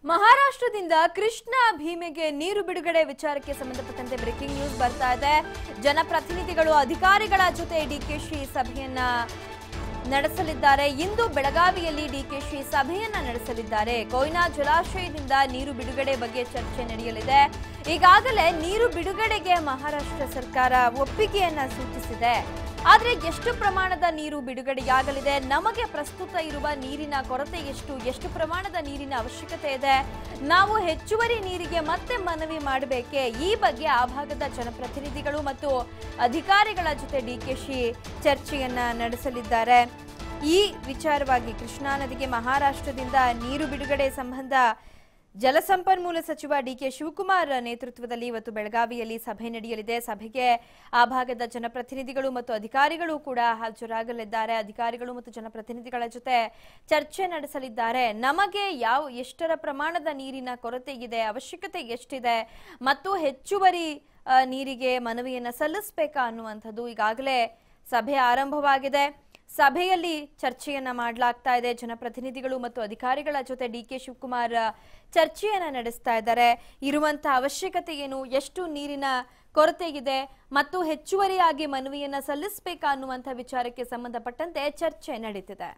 ಮಹಾರಾಷ್ಟ್ರದಿಂದ ಕೃಷ್ಣ ಭೀಮೆಗೆ ನೀರು ಬಿಡುಗಡೆ ವಿಚಾರಕ್ಕೆ ಸಂಬಂಧಪಟ್ಟಂತೆ ಬ್ರೇಕಿಂಗ್ ನ್ಯೂಸ್ ಬರ್ತಾ ಇದೆ ಜನಪ್ರತಿನಿಧಿಗಳು ಅಧಿಕಾರಿಗಳ ಜೊತೆ ಡಿಕೆಶಿ ಸಭೆಯನ್ನ ನಡೆಸಲಿದ್ದಾರೆ ಇಂದು ಬೆಳಗಾವಿಯಲ್ಲಿ ಡಿಕೆಶಿ ಸಭೆಯನ್ನ ನಡೆಸಲಿದ್ದಾರೆ ಕೊಯ್ನಾ ಜಲಾಶಯದಿಂದ ನೀರು ಬಿಡುಗಡೆ ಬಗ್ಗೆ ಚರ್ಚೆ ನಡೆಯಲಿದೆ ಈಗಾಗಲೇ ನೀರು ಬಿಡುಗಡೆಗೆ ಮಹಾರಾಷ್ಟ್ರ ಸರ್ಕಾರ ಒಪ್ಪಿಗೆಯನ್ನ ಸೂಚಿಸಿದೆ ಆದ್ರೆ ಎಷ್ಟು ಪ್ರಮಾಣದ ನೀರು ಬಿಡುಗಡೆಯಾಗಲಿದೆ ನಮಗೆ ಪ್ರಸ್ತುತ ಇರುವ ನೀರಿನ ಕೊರತೆ ಎಷ್ಟು ಎಷ್ಟು ಪ್ರಮಾಣದ ನೀರಿನ ಅವಶ್ಯಕತೆ ಇದೆ ನಾವು ಹೆಚ್ಚುವರಿ ನೀರಿಗೆ ಮತ್ತೆ ಮನವಿ ಮಾಡಬೇಕೆ ಈ ಬಗ್ಗೆ ಆ ಭಾಗದ ಜನಪ್ರತಿನಿಧಿಗಳು ಮತ್ತು ಅಧಿಕಾರಿಗಳ ಜೊತೆ ಡಿಕೆಶಿ ಚರ್ಚೆಯನ್ನ ನಡೆಸಲಿದ್ದಾರೆ ಈ ವಿಚಾರವಾಗಿ ಕೃಷ್ಣಾ ನದಿಗೆ ಮಹಾರಾಷ್ಟ್ರದಿಂದ ನೀರು ಬಿಡುಗಡೆ ಸಂಬಂಧ ಜಲಸಂಪನ್ಮೂಲ ಸಚಿವ ಡಿಕೆ ಶಿವಕುಮಾರ್ ನೇತೃತ್ವದಲ್ಲಿ ಇವತ್ತು ಬೆಳಗಾವಿಯಲ್ಲಿ ಸಭೆ ನಡೆಯಲಿದೆ ಸಭೆಗೆ ಆ ಭಾಗದ ಜನಪ್ರತಿನಿಧಿಗಳು ಮತ್ತು ಅಧಿಕಾರಿಗಳು ಕೂಡ ಹಾಜರಾಗಲಿದ್ದಾರೆ ಅಧಿಕಾರಿಗಳು ಮತ್ತು ಜನಪ್ರತಿನಿಧಿಗಳ ಜೊತೆ ಚರ್ಚೆ ನಡೆಸಲಿದ್ದಾರೆ ನಮಗೆ ಯಾವ ಎಷ್ಟರ ಪ್ರಮಾಣದ ನೀರಿನ ಕೊರತೆ ಇದೆ ಅವಶ್ಯಕತೆ ಎಷ್ಟಿದೆ ಮತ್ತು ಹೆಚ್ಚುವರಿ ಆ, ನೀರಿಗೆ ಮನವಿಯನ್ನ ಸಲ್ಲಿಸಬೇಕಾ ಅನ್ನುವಂಥದ್ದು ಈಗಾಗಲೇ ಸಭೆ ಆರಂಭವಾಗಿದೆ ಸಭೆಯಲ್ಲಿ ಚರ್ಚೆಯನ್ನ ಮಾಡಲಾಗ್ತಾ ಇದೆ ಜನಪ್ರತಿನಿಧಿಗಳು ಮತ್ತು ಅಧಿಕಾರಿಗಳ ಜೊತೆ ಡಿ ಕೆ ಶಿವಕುಮಾರ್ ಚರ್ಚೆಯನ್ನ ನಡೆಸ್ತಾ ಇದ್ದಾರೆ ಇರುವಂತಹ ಅವಶ್ಯಕತೆ ಏನು ಎಷ್ಟು ನೀರಿನ ಕೊರತೆ ಇದೆ ಮತ್ತು ಹೆಚ್ಚುವರಿಯಾಗಿ ಮನವಿಯನ್ನ ಸಲ್ಲಿಸಬೇಕಾ ಅನ್ನುವಂಥ ವಿಚಾರಕ್ಕೆ ಸಂಬಂಧಪಟ್ಟಂತೆ ಚರ್ಚೆ ನಡೀತಿದೆ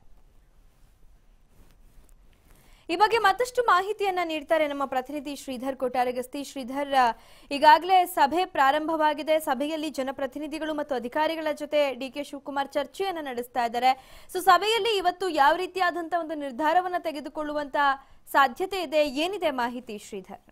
ಈ ಬಗ್ಗೆ ಮತ್ತಷ್ಟು ಮಾಹಿತಿಯನ್ನ ನೀಡ್ತಾರೆ ನಮ್ಮ ಪ್ರತಿನಿಧಿ ಶ್ರೀಧರ್ ಕೊಟ್ಟಾರಗಸ್ತಿ ಶ್ರೀಧರ್ ಈಗಾಗಲೇ ಸಭೆ ಪ್ರಾರಂಭವಾಗಿದೆ ಸಭೆಯಲ್ಲಿ ಜನಪ್ರತಿನಿಧಿಗಳು ಮತ್ತು ಅಧಿಕಾರಿಗಳ ಜೊತೆ ಡಿ ಕೆ ಶಿವಕುಮಾರ್ ಚರ್ಚೆಯನ್ನ ನಡೆಸ್ತಾ ಇದ್ದಾರೆ ಸೊ ಸಭೆಯಲ್ಲಿ ಇವತ್ತು ಯಾವ ರೀತಿಯಾದಂತಹ ಒಂದು ನಿರ್ಧಾರವನ್ನ ತೆಗೆದುಕೊಳ್ಳುವಂತ ಸಾಧ್ಯತೆ ಇದೆ ಏನಿದೆ ಮಾಹಿತಿ ಶ್ರೀಧರ್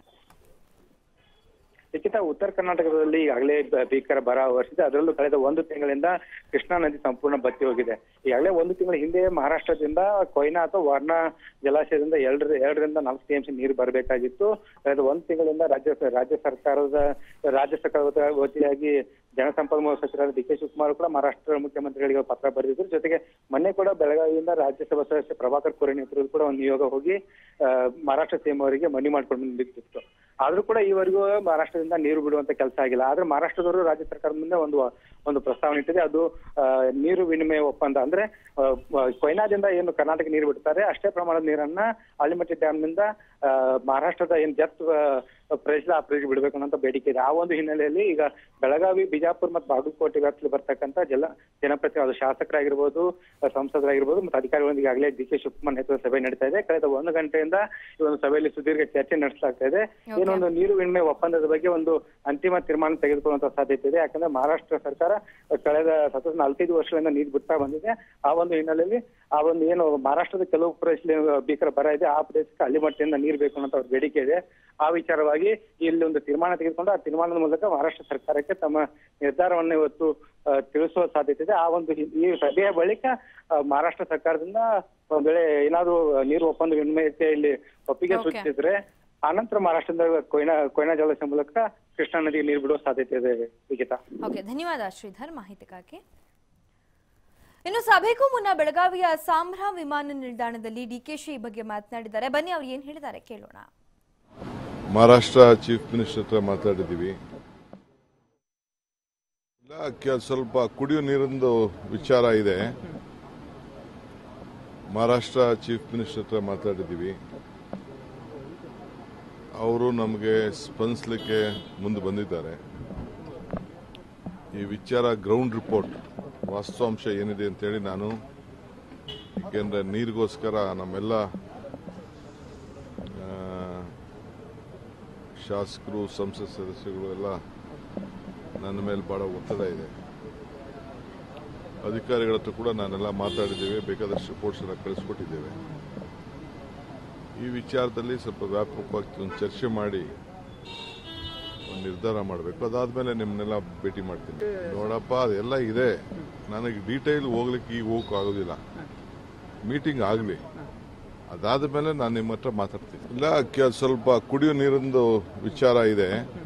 ಲಿಖಿತ ಉತ್ತರ ಕರ್ನಾಟಕದಲ್ಲಿ ಈಗಾಗಲೇ ಬ- ಭೀಕರ ಬರ ವರ್ಷಿದೆ ಅದರಲ್ಲೂ ಕಳೆದ ಒಂದು ತಿಂಗಳಿಂದ ಕೃಷ್ಣಾ ನದಿ ಸಂಪೂರ್ಣ ಬತ್ತಿ ಹೋಗಿದೆ ಈಗಾಗಲೇ ಒಂದು ತಿಂಗಳ ಹಿಂದೆ ಮಹಾರಾಷ್ಟ್ರದಿಂದ ಕೊಯ್ನಾ ಅಥವಾ ವಾರ್ಣಾ ಜಲಾಶಯದಿಂದ ಎರಡರ ಎರಡರಿಂದ ನಾಲ್ಕು ಟಿಎಂಸಿ ನೀರು ಬರಬೇಕಾಗಿತ್ತು ಕಳೆದ ಒಂದು ತಿಂಗಳಿಂದ ರಾಜ್ಯ ಸ- ರಾಜ್ಯ ಸರ್ಕಾರದ ರಾಜ್ಯ ಸರ್ಕಾರದ ವತಿಯಾಗಿ ಜಲಸಂಪನ್ಮೂಲ ಸಚಿವರಾದ ಡಿ ಕೆ ಶಿವಕುಮಾರ್ ಕೂಡ ಮಹಾರಾಷ್ಟ್ರ ಮುಖ್ಯಮಂತ್ರಿಗಳಿಗೆ ಪತ್ರ ಬರೆದಿದ್ರು ಜೊತೆಗೆ ಮೊನ್ನೆ ಕೂಡ ಬೆಳಗಾವಿಯಿಂದ ರಾಜ್ಯಸಭಾ ಸದಸ್ಯ ಪ್ರಭಾಕರ್ ಕೋರೆ ನೇತೃತ್ವದಲ್ಲಿ ಕೂಡ ಒಂದು ನಿಯೋಗ ಹೋಗಿ ಆ, ಮಹಾರಾಷ್ಟ್ರ ಸಿಎಂ ಅವರಿಗೆ ಮನವಿ ಮಾಡ್ಕೊಂಡು ಬಂದಿತ್ತು ಆದ್ರೂ ಕೂಡ ಈವರೆಗೂ ಮಹಾರಾಷ್ಟ್ರದಿಂದ ನೀರು ಬಿಡುವಂತ ಕೆಲಸ ಆಗಿಲ್ಲ ಆದ್ರೆ ಮಹಾರಾಷ್ಟ್ರದವರು ರಾಜ್ಯ ಸರ್ಕಾರದ ಮುಂದೆ ಒಂದು ಒಂದು ಪ್ರಸ್ತಾವನೆ ಇಟ್ಟಿದೆ ಅದು ಆ, ನೀರು ವಿನಿಮಯ ಒಪ್ಪಂದ ಅಂದ್ರೆ ಆ, ಆ, ಕೊಯ್ನಾದಿಂದ ಏನು ಕರ್ನಾಟಕ ನೀರು ಬಿಡ್ತಾರೆ ಅಷ್ಟೇ ಪ್ರಮಾಣದ ನೀರನ್ನ ಆಲಿಮಟ್ಟಿ ಡ್ಯಾಮ್ ನಿಂದ ಆ, ಮಹಾರಾಷ್ಟ್ರದ ಏನ್ ಜತ್ ಪ್ರದೇಶ ಆ ಪ್ರದೇಶ ಬಿಡಬೇಕು ಅನ್ನೋ ಬೇಡಿಕೆ ಇದೆ ಆ ಒಂದು ಹಿನ್ನೆಲೆಯಲ್ಲಿ ಈಗ ಬೆಳಗಾವಿ ಬಿಜಾಪುರ ಮತ್ತು ಬಾಗಲಕೋಟೆ ವ್ಯಾಪ್ತಿಯಲ್ಲಿ ಬರ್ತಕ್ಕಂಥ ಜಲ ಜನಪ್ರತಿನಿಧಿ ಅದು ಶಾಸಕರಾಗಿರ್ಬೋದು ಆ, ಸಂಸದರಾಗಿರ್ಬೋದು ಮತ್ತು ಅಧಿಕಾರಿಗಳೊಂದಿಗೆ ಈಗಾಗಲೇ ಡಿ ಕೆ ಶಿವಕುಮಾರ್ ನೇತೃತ್ವದ ಸಭೆ ನಡೀತಾ ಇದೆ ಕಳೆದ ಒಂದು ಗಂಟೆಯಿಂದ ಈ ಒಂದು ಸಭೆಯಲ್ಲಿ ಸುದೀರ್ಘ ಚರ್ಚೆ ನಡೆಸಲಾಗ್ತಾ ಇದೆ ಏನೊಂದು ನೀರು ವಿನಿಮಯ ಒಪ್ಪಂದದ ಬಗ್ಗೆ ಒಂದು ಅಂತಿಮ ತೀರ್ಮಾನ ತೆಗೆದುಕೊಳ್ಳುವಂತ ಸಾಧ್ಯತೆ ಇದೆ ಯಾಕಂದ್ರೆ ಮಹಾರಾಷ್ಟ್ರ ಸರ್ಕಾರ ಕಳೆದ ಸತತ ನಾಲ್ಕೈದು ವರ್ಷಗಳಿಂದ ನೀರು ಬಿಡ್ತಾ ಬಂದಿದೆ ಆ ಒಂದು ಹಿನ್ನೆಲೆಯಲ್ಲಿ ಆ ಒಂದು ಏನು ಮಹಾರಾಷ್ಟ್ರದ ಕೆಲವು ಪ್ರದೇಶದಲ್ಲಿ ಭೀಕರ ಬರ ಇದೆ ಆ ಪ್ರದೇಶಕ್ಕೆ ಅಲ್ಲಿಮಟ್ಟಿಯಿಂದ ನೀರು ಬೇಕು ಅನ್ನೋ ಅವ್ರ ಬೇಡಿಕೆ ಇದೆ ಆ ವಿಚಾರವಾಗಿ ಇಲ್ಲಿ ಒಂದು ತೀರ್ಮಾನ ತೆಗೆದುಕೊಂಡು ಆ ತೀರ್ಮಾನದ ಮೂಲಕ ಮಹಾರಾಷ್ಟ್ರ ಸರ್ಕಾರಕ್ಕೆ ತಮ್ಮ ನಿರ್ಧಾರವನ್ನು ಇವತ್ತು ಆ, ತಿಳಿಸುವ ಸಾಧ್ಯತೆ ಇದೆ ಆ ಒಂದು ಹಿ- ಈ ಸಭೆಯ ಬಳಿಕ ಆ, ಮಹಾರಾಷ್ಟ್ರ ಸರ್ಕಾರದಿಂದ ಒಂದ್ ವೇಳೆ ಏನಾದ್ರು ನೀರು ಒಪ್ಪಂದ ವಿನಿಮಯಕ್ಕೆ ಇಲ್ಲಿ ಒಪ್ಪಿಗೆ Okay. ಸೂಚಿಸಿದ್ರೆ ಆನಂತರ ಮಹಾರಾಷ್ಟ್ರದ ಕೊಯ್ನಾ ಕೊಯ್ನಾ ಜಲಾಶಯ ಮೂಲಕ ಕೃಷ್ಣಾ ನದಿಗೆ ನೀರು ಬಿಡುವ ಸಾಧ್ಯತೆ ಇದೆ ವಿಜಿತಾ ಓಕೆ ಧನ್ಯವಾದ ಶ್ರೀಧರ್ ಮಾಹಿತಿಗಾಗಿ ಇನ್ನು ಸಭೆಗೂ ಮುನ್ನ ಬೆಳಗಾವಿಯ ಸಾಂಬ್ರಾ ವಿಮಾನ ನಿಲ್ದಾಣದಲ್ಲಿ ಡಿಕೆಶಿ ಈ ಬಗ್ಗೆ ಮಾತನಾಡಿದ್ದಾರೆ ಬನ್ನಿ ಅವ್ರು ಏನ್ ಹೇಳಿದ್ದಾರೆ ಕೇಳೋಣ ಮಹಾರಾಷ್ಟ್ರ ಚೀಫ್ ಮಿನಿಸ್ಟರ್ ಹತ್ರ ಮಾತಾಡಿದ್ದೀವಿ ಇಲ್ಲ ಕೆ- ಸ್ವಲ್ಪ ಕುಡಿಯೋ ನೀರಿಂದು ವಿಚಾರ ಇದೆ ಮಹಾರಾಷ್ಟ್ರ ಚೀಫ್ ಮಿನಿಸ್ಟರ್ ಹತ್ರ ಮಾತಾಡಿದ್ದೀವಿ ಅವರು ನಮಗೆ ಸ್ಪಂದಿಸಲಿಕ್ಕೆ ಮುಂದೆ ಬಂದಿದ್ದಾರೆ ಈ ವಿಚಾರ ಗ್ರೌಂಡ್ ರಿಪೋರ್ಟ್ ವಾಸ್ತವಾಂಶ ಏನಿದೆ ಅಂತೇಳಿ ನಾನು ಏಕೆಂದರೆ ನೀರಿಗೋಸ್ಕರ ನಮ್ಮೆಲ್ಲ ಆ, ಶಾಸಕರು ಸಂಸತ್ ಸದಸ್ಯರು ಎಲ್ಲ ನನ್ನ ಮೇಲೆ ಬಹಳ ಒತ್ತಡ ಇದೆ ಅಧಿಕಾರಿಗಳ ಹತ್ರ ಕೂಡ ನಾನೆಲ್ಲ ಮಾತಾಡಿದ್ದೇವೆ ಬೇಕಾದಷ್ಟು ರಿಪೋರ್ಟ್ಸ್ ಎಲ್ಲ ಕಳಿಸ್ಕೊಟ್ಟಿದ್ದೇವೆ ಈ ವಿಚಾರದಲ್ಲಿ ಸ್ವಲ್ಪ ವ್ಯಾಪಕವಾಗಿ ಒಂದು ಚರ್ಚೆ ಮಾಡಿ ಒಂದು ನಿರ್ಧಾರ ಮಾಡಬೇಕು ಅದಾದ್ಮೇಲೆ ನಿಮ್ಮನ್ನೆಲ್ಲ ಭೇಟಿ ಮಾಡ್ತೀನಿ ನೋಡಪ್ಪ ಅದೆಲ್ಲ ಇದೆ ನನಗೆ ಡೀಟೇಲ್ ಹೋಗ್ಲಿಕ್ಕೆ ಈಗ ಹೋಗಕ್ಕೆ ಆಗೋದಿಲ್ಲ ಮೀಟಿಂಗ್ ಆಗಲಿ ಅದಾದ ಮೇಲೆ ನಾನು ನಿಮ್ಮ ಹತ್ರ ಮಾತಾಡ್ತೀನಿ ಇಲ್ಲ ಕೆ- ಸ್ವಲ್ಪ ಕುಡಿಯೋ ನೀರಿಂದು ವಿಚಾರ ಇದೆ